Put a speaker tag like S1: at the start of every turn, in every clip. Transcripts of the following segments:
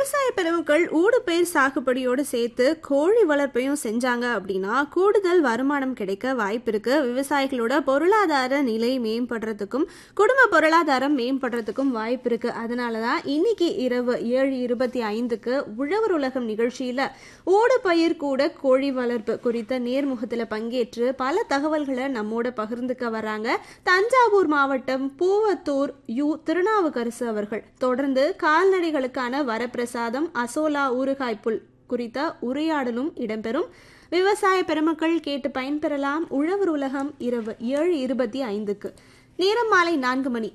S1: விவசாய பெருமக்கள் ஊடுபயிர் சாகுபடியோடு சேர்த்து கோழி வளர்ப்பையும் செஞ்சாங்க அப்படின்னா கூடுதல் வருமானம் கிடைக்க வாய்ப்பு இருக்கு விவசாயிகளோட பொருளாதார நிலை மேம்படுறதுக்கும் குடும்ப பொருளாதாரம் மேம்படுறதுக்கும் வாய்ப்பு இருக்கு அதனால தான் இன்னைக்கு இரவு ஏழு இருபத்தி ஐந்துக்கு உழவர் உலகம் நிகழ்ச்சியில ஊடுபயிர் கூட கோழி வளர்ப்பு குறித்த நேர்முகத்தில் பங்கேற்று பல தகவல்களை நம்மோட பகிர்ந்துக்க வராங்க தஞ்சாவூர் மாவட்டம் பூவத்தூர் யு திருநாவுக்கரசு அவர்கள் தொடர்ந்து கால்நடைகளுக்கான வரப்பிரசாதம் அசோலா ஊறுகாய் புல் குறித்த உரையாடலும் இடம்பெறும் விவசாய பெருமக்கள் கேட்டு பயன்பெறலாம் உழவர் உலகம் இரவு ஏழு இருபத்தி ஐந்துக்கு நேரம் மாலை நான்கு மணி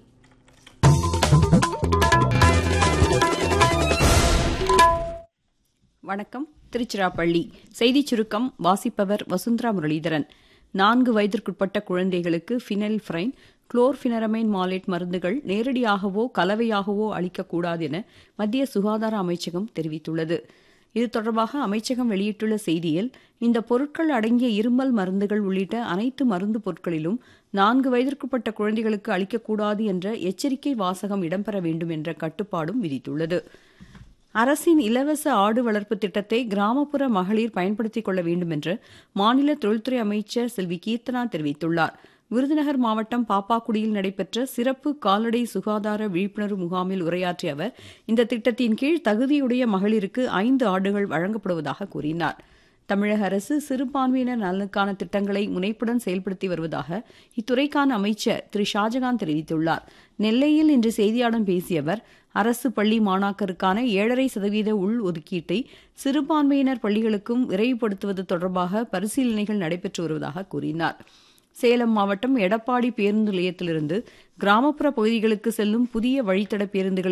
S2: வணக்கம் திருச்சிராப்பள்ளி செய்திச் சுருக்கம் வாசிப்பவர் வசுந்தரா முரளிதரன் நான்கு வயதிற்குட்பட்ட குழந்தைகளுக்கு ஃபினைல் ஃப்ரைன் குளோர்ஃபினரமைன் மாலேட் மருந்துகள் நேரடியாகவோ கலவையாகவோ அளிக்கக்கூடாது என மத்திய சுகாதார அமைச்சகம் தெரிவித்துள்ளது இது தொடர்பாக அமைச்சகம் வெளியிட்டுள்ள செய்தியில் இந்த பொருட்கள் அடங்கிய இருமல் மருந்துகள் உள்ளிட்ட அனைத்து மருந்து பொருட்களிலும் நான்கு வயதிற்குட்பட்ட குழந்தைகளுக்கு அளிக்கக்கூடாது என்ற எச்சரிக்கை வாசகம் இடம்பெற வேண்டும் என்ற கட்டுப்பாடும் விதித்துள்ளது அரசின் இலவச ஆடு வளர்ப்பு திட்டத்தை கிராமப்புற மகளிர் பயன்படுத்திக் கொள்ள வேண்டும் என்று மாநில தொழில்துறை அமைச்சர் செல்வி கீர்த்தனா தெரிவித்துள்ளார் விருதுநகர் மாவட்டம் பாப்பாக்குடியில் நடைபெற்ற சிறப்பு கால்நடை சுகாதார விழிப்புணர்வு முகாமில் உரையாற்றிய அவர் இந்த திட்டத்தின் கீழ் தகுதியுடைய மகளிருக்கு ஐந்து ஆடுகள் வழங்கப்படுவதாக கூறினார் தமிழக அரசு சிறுபான்மையினர் நலனுக்கான திட்டங்களை முனைப்புடன் செயல்படுத்தி வருவதாக இத்துறைக்கான அமைச்சர் திரு ஷாஜகான் தெரிவித்துள்ளார் நெல்லையில் இன்று செய்தியாளர்களிடம் பேசிய அவர் அரசு பள்ளி மாணாக்கருக்கான ஏழரை சதவீத உள் ஒதுக்கீட்டை சிறுபான்மையினர் பள்ளிகளுக்கும் விரைவுபடுத்துவது தொடர்பாக பரிசீலனைகள் நடைபெற்று வருவதாக கூறினார் சேலம் மாவட்டம் எடப்பாடி பேருந்து நிலையத்திலிருந்து கிராமப்புற பகுதிகளுக்கு செல்லும் புதிய வழித்தட பேருந்துகளை